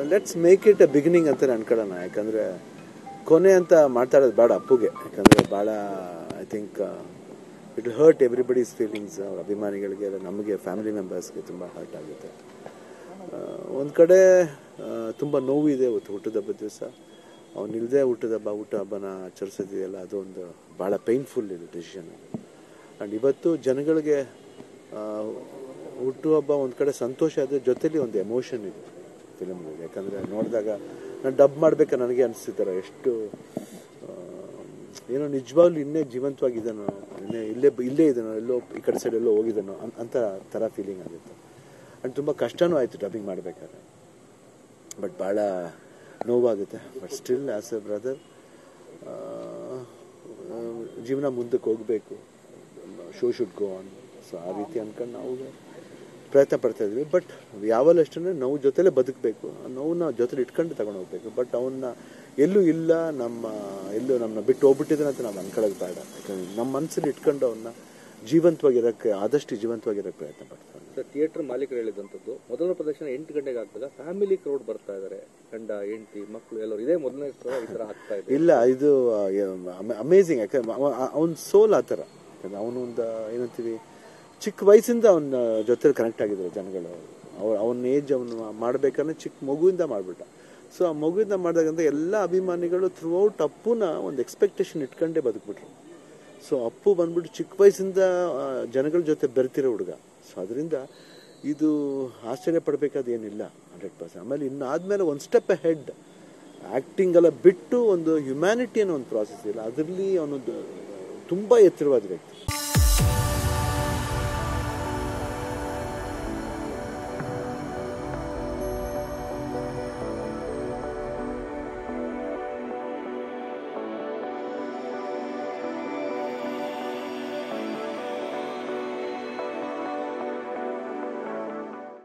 let's make it a beginning ಅಂತ ಅನ್ಕೊಳ್ಳೋಣ ಯಾಕಂದರೆ ಕೊನೆ ಅಂತ ಮಾತಾಡೋದು ಬೇಡ ಅಪ್ಪುಗೆ ಯಾಕಂದರೆ ಭಾಳ I think it hurt everybody's feelings ಅವ್ರ ಅಭಿಮಾನಿಗಳಿಗೆ ನಮಗೆ ಫ್ಯಾಮಿಲಿ ಮೆಂಬರ್ಸ್ಗೆ ತುಂಬ ಹರ್ಟ್ ಆಗುತ್ತೆ ಒಂದು ಕಡೆ ತುಂಬ ನೋವಿದೆ ಇವತ್ತು ಹುಟ್ಟದಬ್ಬದ ದಿವಸ ಅವನಿಲ್ಲದೆ ಹುಟ್ಟದಬ್ಬ ಹುಟ್ಟ ಹಬ್ಬನ ಆಚರಿಸೋದಿದೆಯಲ್ಲ ಅದೊಂದು ಭಾಳ ಪೇನ್ಫುಲ್ ಇದು ಡಿಸಿಷನ್ ಆ್ಯಂಡ್ ಇವತ್ತು ಜನಗಳಿಗೆ ಆ, ಹುಟ್ಟುಹಬ್ಬ ಒಂದು ಕಡೆ ಸಂತೋಷ ಅದ್ರ ಜೊತೆಲಿ ಒಂದು ಎಮೋಷನ್ ಇದೆ ಫಿಲಮ್ನಲ್ಲಿ ಯಾಕಂದರೆ ನೋಡಿದಾಗ ನಾನು ಡಬ್ ಮಾಡ್ಬೇಕಾ ನನಗೆ ಅನಿಸ್ತಿದ್ದಾರೆ ಎಷ್ಟು ಆ, ಏನೋ ನಿಜವಾಗ್ಲೂ ಇನ್ನೇ ಜೀವಂತವಾಗಿದ್ದಾನೋ ಇನ್ನೇ ಇಲ್ಲೇ ಇಲ್ಲೇ ಇದ್ದಾನೋ ಎಲ್ಲೋ ಈ ಕಡೆ ಸೈಡ್ ಎಲ್ಲೋ ಹೋಗಿದ್ದಾನೋ ಅನ್- ಅಂತ ಥರ ಫೀಲಿಂಗ್ ಆಗುತ್ತೆ ಆ್ಯಂಡ್ ತುಂಬ ಕಷ್ಟನೂ ಆಯಿತು ಡಬ್ಬಿಂಗ್ ಮಾಡಬೇಕಾದ್ರೆ ಬಟ್ ಭಾಳ ನೋವಾಗುತ್ತೆ but still as a brother ಜೀವನ ಮುಂದಕ್ಕೆ ಹೋಗಬೇಕು show should go on so ಆ ರೀತಿ ಅನ್ಕೊಂಡು ನಾವು ಪ್ರಯತ್ನ ಪಡ್ತಾ ಇದ್ವಿ ಬಟ್ ಯಾವಲ್ಲಷ್ಟು ನೋವು ಜೊತೆಲೇ ಬದುಕಬೇಕು ಆ ನೋವನ್ನ ಜೊತೆಲಿ ಇಟ್ಕೊಂಡು ತಗೊಂಡು ಹೋಗ್ಬೇಕು ಬಟ್ ಅವನ್ನ ಎಲ್ಲೂ ಇಲ್ಲ ನಮ್ಮ ಎಲ್ಲೂ ನಮ್ಮನ್ನ ಬಿಟ್ಟು ಹೋಗ್ಬಿಟ್ಟಿದ್ದಾನೆ ಅಂತ ನಾವು ಅನ್ಕೊಳ್ಳೋದು ಬೇಡ ಯಾಕಂದ್ರೆ ನಮ್ಮ ಮನಸ್ಸಲ್ಲಿ ಇಟ್ಕೊಂಡು ಅವನ್ನ ಜೀವಂತವಾಗಿರೋಕ್ಕೆ ಆದಷ್ಟು ಜೀವಂತವಾಗಿರೋಕ್ಕೆ ಪ್ರಯತ್ನ ಪಡ್ತಾರೆ ಸರ್ ಥಿಯೇಟರ್ ಮಾಲೀಕರು ಹೇಳಿದಂಥದ್ದು ಮೊದಲ ಪ್ರದರ್ಶನ ಎಂಟು ಗಂಟೆಗೆ ಆಗ್ತದೆ ಫ್ಯಾಮಿಲಿ ಕ್ರೌಡ್ ಬರ್ತಾ ಇದ್ದಾರೆ ಗಂಡ ಹೆಂಡತಿ ಮಕ್ಕಳು ಎಲ್ಲರೂ ಇದೇ ಮೊದಲನೇ ಸಲ ಈ ತರ ಆಗ್ತಾ ಇದೆ ಇಲ್ಲ ಇದು ಅಮೇಝಿಂಗ್ ಯಾಕಂದ್ರೆ ಅವನ ಸೋಲ್ ಆ ಥರ ಯಾಕಂದ್ರೆ ಅವನು ಒಂದು ಏನಂತೀವಿ ಚಿಕ್ಕ ವಯಸ್ಸಿಂದ ಅವನ ಜೊತೆ ಕನೆಕ್ಟ್ ಆಗಿದ್ರು ಜನಗಳು ಅವ್ರ ಅವನ ಏಜ್ ಅವನು ಮಾಡ್ಬೇಕಂದ್ರೆ ಚಿಕ್ಕ ಮಗುವಿಂದ ಮಾಡ್ಬಿಟ್ಟ ಸೊ ಆ ಮಗುವಿಂದ ಮಾಡಿದಾಗಂತ ಎಲ್ಲ ಅಭಿಮಾನಿಗಳು ಥ್ರೂ ಔಟ್ ಅಪ್ಪುನ ಒಂದು ಎಕ್ಸ್ಪೆಕ್ಟೇಷನ್ ಇಟ್ಕೊಂಡೇ ಬದುಕ್ಬಿಟ್ರು ಸೊ ಅಪ್ಪು ಬಂದ್ಬಿಟ್ಟು ಚಿಕ್ಕ ವಯಸ್ಸಿಂದ ಆ, ಜನಗಳ ಜೊತೆ ಬೆರ್ತಿರೋ ಹುಡುಗ ಸೊ ಅದರಿಂದ ಇದು ಆಶ್ಚರ್ಯ ಪಡಬೇಕಾದ ಏನಿಲ್ಲ ಹಂಡ್ರೆಡ್ ಪರ್ಸೆಂಟ್ ಆಮೇಲೆ ಇನ್ನು ಆದ್ಮೇಲೆ ಒಂದು ಸ್ಟೆಪ್ ಹೆಡ್ ಆಕ್ಟಿಂಗ್ ಎಲ್ಲ ಬಿಟ್ಟು ಒಂದು ಹ್ಯುಮ್ಯಾನಿಟಿ ಅನ್ನೋ ಒಂದು ಪ್ರಾಸೆಸ್ ಇಲ್ಲ ಅದರಲ್ಲಿ ಅವನು ತುಂಬ ಎತ್ತರವಾದ ವ್ಯಕ್ತಿ